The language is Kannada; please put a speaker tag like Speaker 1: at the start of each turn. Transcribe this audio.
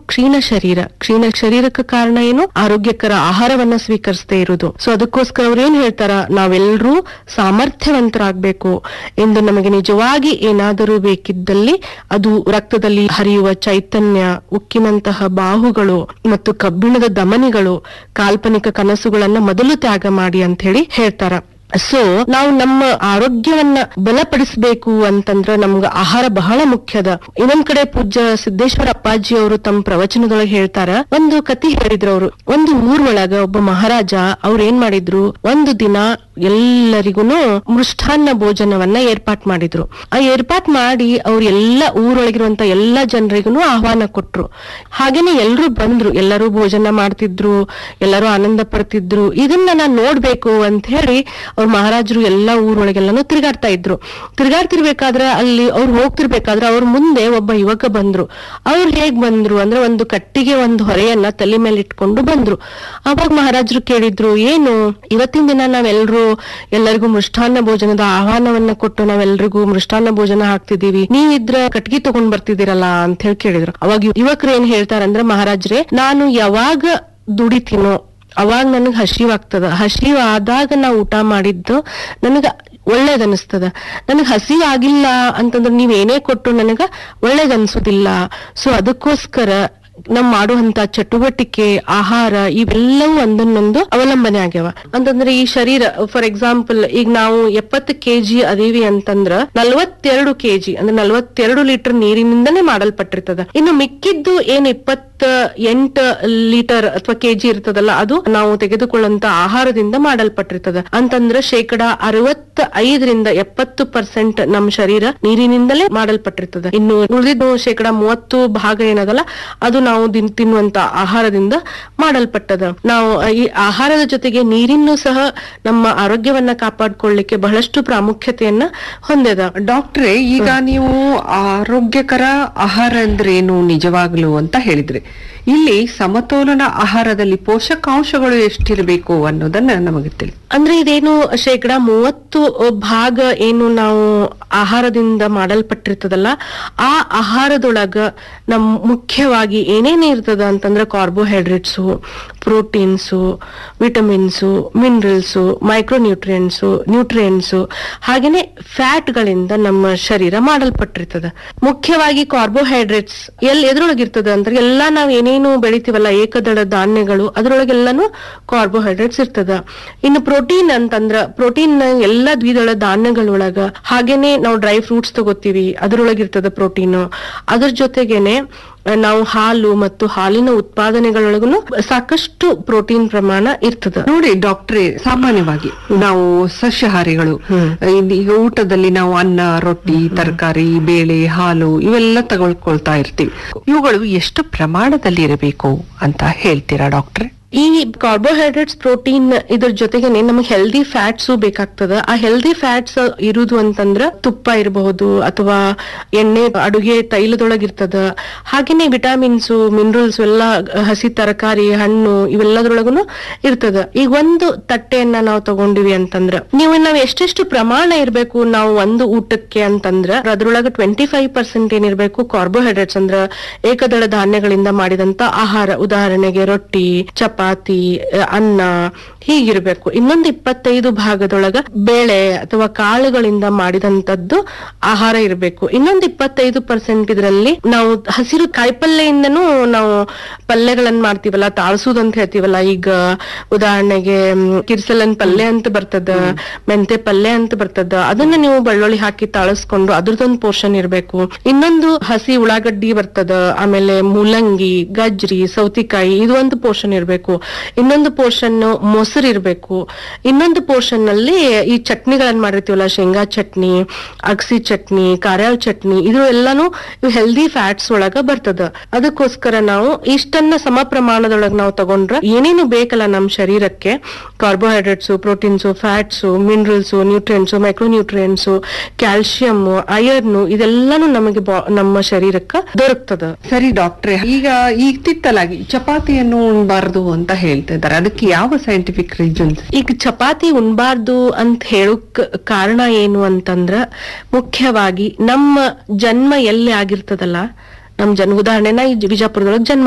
Speaker 1: ಕ್ಷೀಣ ಶರೀರ ಕ್ಷೀಣ ಶರೀರಕ್ಕೆ ಕಾರಣ ಏನು ಆರೋಗ್ಯಕರ ಆಹಾರವನ್ನ ಸ್ವೀಕರಿಸದೇ ಇರುವುದು ಸೊ ಅದಕ್ಕೋಸ್ಕರ ಅವ್ರು ಏನ್ ಹೇಳ್ತಾರ ನಾವೆಲ್ಲರೂ ಸಾಮರ್ಥ್ಯವಂತರಾಗ್ಬೇಕು ಎಂದು ನಮಗೆ ನಿಜವಾಗಿ ಏನಾದರೂ ಬೇಕಿದ್ದಲ್ಲಿ ಅದು ರಕ್ತದಲ್ಲಿ ಹರಿಯುವ ಚೈತನ್ಯ ಉಕ್ಕಿನಂತಹ ಬಾಹುಗಳು ಮತ್ತು ಕಬ್ಬಿಣದ ದಮನಿಗಳು ಕಾಲ್ಪನಿಕ ಕನಸುಗಳನ್ನ ಮೊದಲು ತ್ಯಾಗ ಮಾಡಿ ಅಂತ ಹೇಳಿ ಹೇಳ್ತಾರ ಸೊ ನಾವು ನಮ್ಮ ಆರೋಗ್ಯವನ್ನ ಬಲಪಡಿಸಬೇಕು ಅಂತಂದ್ರ ನಮ್ಗ ಆಹಾರ ಬಹಳ ಮುಖ್ಯದ ಇನ್ನೊಂದ್ ಕಡೆ ಪೂಜ್ಯ ಸಿದ್ದೇಶ್ವರ ಅಪ್ಪಾಜಿ ಅವರು ತಮ್ಮ ಪ್ರವಚನದೊಳಗೆ ಹೇಳ್ತಾರ ಒಂದು ಕತಿ ಹೇಳಿದ್ರು ಅವರು ಒಂದು ಊರೊಳಗ ಒಬ್ಬ ಮಹಾರಾಜ ಅವ್ರ ಏನ್ ಮಾಡಿದ್ರು ಒಂದು ದಿನ ಎಲ್ಲರಿಗೂನು ಮೃಷ್ಟಾನ್ನ ಭೋಜನವನ್ನ ಏರ್ಪಾಟ್ ಮಾಡಿದ್ರು ಆ ಏರ್ಪಾಟ್ ಮಾಡಿ ಅವ್ರ ಎಲ್ಲ ಊರೊಳಗಿರುವಂತ ಎಲ್ಲಾ ಜನರಿಗೂ ಆಹ್ವಾನ ಕೊಟ್ರು ಹಾಗೇನೆ ಎಲ್ರು ಬಂದ್ರು ಎಲ್ಲರೂ ಭೋಜನ ಮಾಡ್ತಿದ್ರು ಎಲ್ಲರೂ ಆನಂದ ಪಡ್ತಿದ್ರು ಇದನ್ನ ನಾನ್ ನೋಡ್ಬೇಕು ಅಂತ ಹೇಳಿ ಅವ್ರ ಮಹಾರಾಜರು ಎಲ್ಲಾ ಊರೊಳಗೆಲ್ಲಾನು ತಿರುಗಾಡ್ತಾ ಇದ್ರು ತಿರುಗಾಡ್ತಿರ್ಬೇಕಾದ್ರೆ ಅಲ್ಲಿ ಅವ್ರು ಹೋಗ್ತಿರ್ಬೇಕಾದ್ರೆ ಅವ್ರ ಮುಂದೆ ಒಬ್ಬ ಯುವಕ ಬಂದ್ರು ಅವ್ರು ಹೇಗ್ ಬಂದ್ರು ಅಂದ್ರೆ ಒಂದು ಕಟ್ಟಿಗೆ ಒಂದು ಹೊರೆಯನ್ನ ತಲೆ ಮೇಲೆ ಇಟ್ಕೊಂಡು ಬಂದ್ರು ಅವಾಗ ಮಹಾರಾಜರು ಕೇಳಿದ್ರು ಏನು ಇವತ್ತಿನ ದಿನ ನಾವೆಲ್ರು ಎಲ್ಲರಿಗೂ ಮೃಷ್ಟಾನ್ನ ಭೋಜನದ ಆಹ್ವಾನವನ್ನ ಕೊಟ್ಟು ನಾವೆಲ್ರಿಗೂ ಮೃಷ್ಟಾನ್ನ ಭೋಜನ ಹಾಕ್ತಿದೀವಿ ನೀವಿದ್ರ ಕಟ್ಗಿ ತಗೊಂಡ್ ಬರ್ತಿದ್ದೀರಲ್ಲ ಅಂತ ಹೇಳಿ ಕೇಳಿದ್ರು ಅವಾಗ ಯುವಕರು ಏನ್ ಹೇಳ್ತಾರಂದ್ರೆ ಮಹಾರಾಜ್ರೆ ನಾನು ಯಾವಾಗ ದುಡಿತೀನೋ ಅವಾಗ ನನಗ್ ಹಸಿವಾಗ್ತದ ಹಸಿವು ಆದಾಗ ನಾ ಊಟ ಮಾಡಿದ್ದು ನನಗ ಒಳ್ಳೇದ್ ಅನಿಸ್ತದ ನನಗ್ ಹಸಿವು ಆಗಿಲ್ಲ ಅಂತಂದ್ರೆ ನೀವ್ ಏನೇ ಕೊಟ್ಟು ನನಗ ಒಳ್ಳೇದ್ ಅನ್ಸೋದಿಲ್ಲ ಸೊ ಅದಕ್ಕೋಸ್ಕರ ನಮ್ ಮಾಡುವಂತ ಚಟುವಟಿಕೆ ಆಹಾರ ಇವೆಲ್ಲವೂ ಒಂದನ್ನೊಂದು ಅವಲಂಬನೆ ಆಗ್ಯಾವ ಅಂತಂದ್ರೆ ಈ ಶರೀರ ಫಾರ್ ಎಕ್ಸಾಂಪಲ್ ಈಗ ನಾವು ಎಪ್ಪತ್ತು ಕೆಜಿ ಅದೀವಿ ಅಂತಂದ್ರ ನಲ್ವತ್ತೆರಡು ಕೆಜಿ ಅಂದ್ರೆ ನಲ್ವತ್ತೆರಡು ಲೀಟರ್ ನೀರಿನಿಂದನೇ ಮಾಡಲ್ಪಟ್ಟಿರ್ತದ ಇನ್ನು ಮಿಕ್ಕಿದ್ದು ಏನ್ ಇಪ್ಪತ್ತ ಎಂಟು ಲೀಟರ್ ಅಥವಾ ಕೆಜಿ ಇರ್ತದಲ್ಲ ಅದು ನಾವು ತೆಗೆದುಕೊಳ್ಳುವಂತ ಆಹಾರದಿಂದ ಮಾಡಲ್ಪಟ್ಟಿರ್ತದ ಅಂತಂದ್ರೆ ಶೇಕಡ ಅರವತ್ತ ಐದರಿಂದ ಎಪ್ಪತ್ತು ಪರ್ಸೆಂಟ್ ನಮ್ ಶರೀರ ನೀರಿನಿಂದಲೇ ಮಾಡಲ್ಪಟ್ಟಿರ್ತದ ಇನ್ನು ಉಳಿದಿದ್ದು ಶೇಕಡ ಮೂವತ್ತು ಭಾಗ ಏನದಲ್ಲ ಅದು ನಾವು ದಿನ್- ತಿನ್ನುವಂತ ಆಹಾರದಿಂದ ಮಾಡಲ್ಪಟ್ಟದ ನಾವು ಈ ಆಹಾರದ ಜೊತೆಗೆ ನೀರಿನ್ನು ಸಹ ನಮ್ಮ ಆರೋಗ್ಯವನ್ನ ಕಾಪಾಡ್ಕೊಳ್ಳಿಕ್ಕೆ ಬಹಳಷ್ಟು ಪ್ರಾಮುಖ್ಯತೆಯನ್ನ ಹೊಂದಿದ
Speaker 2: ಡಾಕ್ಟ್ರೆ ಈಗ ನೀವು ಆರೋಗ್ಯಕರ ಆಹಾರ ಅಂದ್ರೆ ಏನು ನಿಜವಾಗ್ಲು ಅಂತ ಹೇಳಿದ್ರಿ ಇಲ್ಲಿ ಸಮತೋಲನ ಆಹಾರದಲ್ಲಿ ಪೋಷಕಾಂಶಗಳು ಎಷ್ಟಿರಬೇಕು ಅನ್ನೋದನ್ನ ನಮಗೆ ತಿಳಿ
Speaker 1: ಅಂದ್ರೆ ಇದೇನು ಶೇಕಡ ಮೂವತ್ತು ಭಾಗ ಏನು ನಾವು ಆಹಾರದಿಂದ ಮಾಡಲ್ಪಟ್ಟಿರ್ತದಲ್ಲ ಆ ಆಹಾರದೊಳಗ ನಮ್ ಮುಖ್ಯವಾಗಿ ಏನೇನ್ ಇರ್ತದ ಅಂತಂದ್ರೆ carbohydrates proteins vitamins minerals micronutrients nutrients ಹಾಗೇನೆ ಫ್ಯಾಟ್ಗಳಿಂದ ನಮ್ಮ ಶರೀರ ಮಾಡಲ್ಪಟ್ಟಿರ್ತದ ಮುಖ್ಯವಾಗಿ ಕಾರ್ಬೋಹೈಡ್ರೇಟ್ಸ್ ಎಲ್ ಎದ್ರೊಳಗಿರ್ತದ ಅಂದ್ರೆ ಎಲ್ಲಾ ನಾವ್ ಏನೇನು ಬೆಳಿತೀವಲ್ಲ ಏಕದಳ ಧಾನ್ಯಗಳು ಅದ್ರೊಳಗೆಲ್ಲಾನು ಕಾರ್ಬೋಹೈಡ್ರೇಟ್ಸ್ ಇರ್ತದ ಇನ್ನು ಪ್ರೋಟೀನ್ ಅಂತಂದ್ರ ಪ್ರೋಟೀನ್ ಎಲ್ಲಾ ದ್ವಿದಳ ಧಾನ್ಯಗಳೊಳಗ ಹಾಗೇನೆ ನಾವು ಡ್ರೈ ಫ್ರೂಟ್ಸ್ ತಗೋತೀವಿ ಅದ್ರೊಳಗಿರ್ತದ ಪ್ರೋಟೀನ್ ಅದ್ರ ಜೊತೆಗೇನೆ ಆ, ನಾವು ಹಾಲು ಮತ್ತು ಹಾಲಿನ ಉತ್ಪಾದನೆಗಳೊಳಗೂ ಸಾಕಷ್ಟು ಪ್ರೋಟೀನ್ ಪ್ರಮಾಣ ಇರ್ತದ
Speaker 2: ನೋಡಿ ಡಾಕ್ಟ್ರೆ ಸಾಮಾನ್ಯವಾಗಿ ನಾವು ಸಸ್ಯಾಹಾರಿಗಳು ಇಲ್ಲಿ ಊಟದಲ್ಲಿ ನಾವು ಅನ್ನ ರೊಟ್ಟಿ ತರಕಾರಿ ಬೇಳೆ ಹಾಲು ಇವೆಲ್ಲ ತಗೊಳ್ಕೊಳ್ತಾ ಇರ್ತೀವಿ ಇವುಗಳು ಎಷ್ಟು ಪ್ರಮಾಣದಲ್ಲಿ ಇರಬೇಕು ಅಂತ ಹೇಳ್ತೀರಾ ಡಾಕ್ಟ್ರೆ
Speaker 1: ಈ ಕಾರ್ಬೋಹೈಡ್ರೇಟ್ಸ್ ಪ್ರೋಟೀನ್ ಇದ್ರ ಜೊತೆಗೇನೆ ನಮಗೆ ಹೆಲ್ದಿ ಫ್ಯಾಟ್ಸ್ ಬೇಕಾಗ್ತದ ಆ ಹೆಲ್ದಿ ಫ್ಯಾಟ್ಸ್ ಇರುದು ಅಂತಂದ್ರ ತುಪ್ಪ ಇರಬಹುದು ಅಥವಾ ಎಣ್ಣೆ ಅಡುಗೆ ತೈಲದೊಳಗಿರ್ತದ ಹಾಗೇನೆ ವಿಟಮಿನ್ಸ್ ಮಿನರಲ್ಸ್ ಎಲ್ಲ ಹಸಿ ತರಕಾರಿ ಹಣ್ಣು ಇವೆಲ್ಲದ್ರೊಳಗುನು ಇರ್ತದ ಈಗ ಒಂದು ತಟ್ಟೆಯನ್ನ ನಾವು ತಗೊಂಡಿವಿ ಅಂತಂದ್ರ ನೀವು ನಾವ್ ಎಷ್ಟೆಷ್ಟು ಪ್ರಮಾಣ ಇರ್ಬೇಕು ನಾವು ಒಂದು ಊಟಕ್ಕೆ ಅಂತಂದ್ರ ಅದ್ರೊಳಗ ಟ್ವೆಂಟಿ ಫೈವ್ ಪರ್ಸೆಂಟ್ ಏನಿರ್ಬೇಕು ಕಾರ್ಬೋಹೈಡ್ರೇಟ್ಸ್ ಅಂದ್ರ ಏಕದಳ ಧಾನ್ಯಗಳಿಂದ ಮಾಡಿದಂತ ಆಹಾರ ಉದಾಹರಣೆಗೆ ರೊಟ್ಟಿ ಚಪಾತಿ ಅಹ್, ಅನ್ನ ಹೀಗಿರ್ಬೇಕು ಇನ್ನೊಂದು ಇಪ್ಪತ್ತೈದು ಭಾಗದೊಳಗ ಬೇಳೆ ಅಥವಾ ಕಾಳುಗಳಿಂದ ಮಾಡಿದಂತದ್ದು ಆಹಾರ ಇರಬೇಕು ಇನ್ನೊಂದು ಇಪ್ಪತ್ತೈದು ಪರ್ಸೆಂಟ್ ಇದರಲ್ಲಿ ನಾವು ಹಸಿರು ಕಾಯಿಪಲ್ಲೆಯಿಂದನೂ ನಾವು ಪಲ್ಯಗಳನ್ನ ಮಾಡ್ತೀವಲ್ಲ ತಾಳ್ಸುದು ಅಂತ ಹೇಳ್ತೀವಲ್ಲ ಈಗ ಉದಾಹರಣೆಗೆ ಮ್, ಕಿರ್ಸಲನ್ ಪಲ್ಯ ಅಂತ ಬರ್ತದ ಮೆಂತೆ ಪಲ್ಯ ಅಂತ ಬರ್ತದ ಅದನ್ನ ನೀವು ಬೆಳ್ಳುಳ್ಳಿ ಹಾಕಿ ತಾಳಸ್ಕೊಂಡು ಅದ್ರದೊಂದು ಪೋರ್ಷನ್ ಇರ್ಬೇಕು ಇನ್ನೊಂದು ಹಸಿ ಉಳ್ಳಾಗಡ್ಡಿ ಬರ್ತದ ಆಮೇಲೆ ಮೂಲಂಗಿ ಗಜ್ರಿ ಸೌತಿಕಾಯಿ ಇದು ಒಂದು ಪೋರ್ಷನ್ ಇರ್ಬೇಕು ಇನ್ನೊಂದು ಪೋರ್ಷನ್ ಮೊಸರು ಇರ್ಬೇಕು ಇನ್ನೊಂದು ಪೋರ್ಷನ್ ನಲ್ಲಿ ಈ ಚಟ್ನಿಗಳನ್ನ ಮಾಡಿರ್ತೀವಲ್ಲ ಶೇಂಗಾ ಚಟ್ನಿ ಅಗಸಿ ಚಟ್ನಿ ಕಾರ್ಯಾಳ ಚಟ್ನಿ ಇದು ಎಲ್ಲಾನು ಹೆಲ್ದಿ ಫ್ಯಾಟ್ಸ್ ಒಳಗ ಬರ್ತದ ಅದಕ್ಕೋಸ್ಕರ ನಾವು ಇಷ್ಟನ್ನ ಸಮ ಪ್ರಮಾಣದೊಳಗ ನಾವು ತಗೊಂಡ್ರ ಏನೇನು ಬೇಕಲ್ಲ ನಮ್ ಶರೀರಕ್ಕೆ carbohydrates proteins fats minerals nutrients micronutrients calcium iron ಇದೆಲ್ಲಾನು ನಮಗೆ ಬಾ- ನಮ್ಮ ಶರೀರಕ್ಕ ದೊರಕ್ತದ
Speaker 2: ಸರಿ ಡಾಕ್ಟ್ರೆ ಈಗ ಇತ್ತಿತ್ತಲಾಗಿ ಚಪಾತಿಯನ್ನು ಉಣ್ಬಾರ್ದು ಅಂತ ಹೇಳ್ತಾ ಇದ್ದಾರೆ ಅದಕ್ಕೆ ಯಾವ ಸೈಂಟಿಫಿಕ್ ರೀಸನ್ಸ್
Speaker 1: ಈಗ ಚಪಾತಿ ಉಣ್ಬಾರ್ದು ಅಂತ ಹೇಳಕ್ ಕಾರಣ ಏನು ಅಂತಂದ್ರ ಮುಖ್ಯವಾಗಿ ನಮ್ಮ ಜನ್ಮ ಎಲ್ಲಿ ಆಗಿರ್ತದಲ್ಲ ನಮ್ ಜನ್ ಉದಾಹರಣೆ ನಾ ಈ ವಿಜಾಪುರದೊಳಗ್ ಜನ್ಮ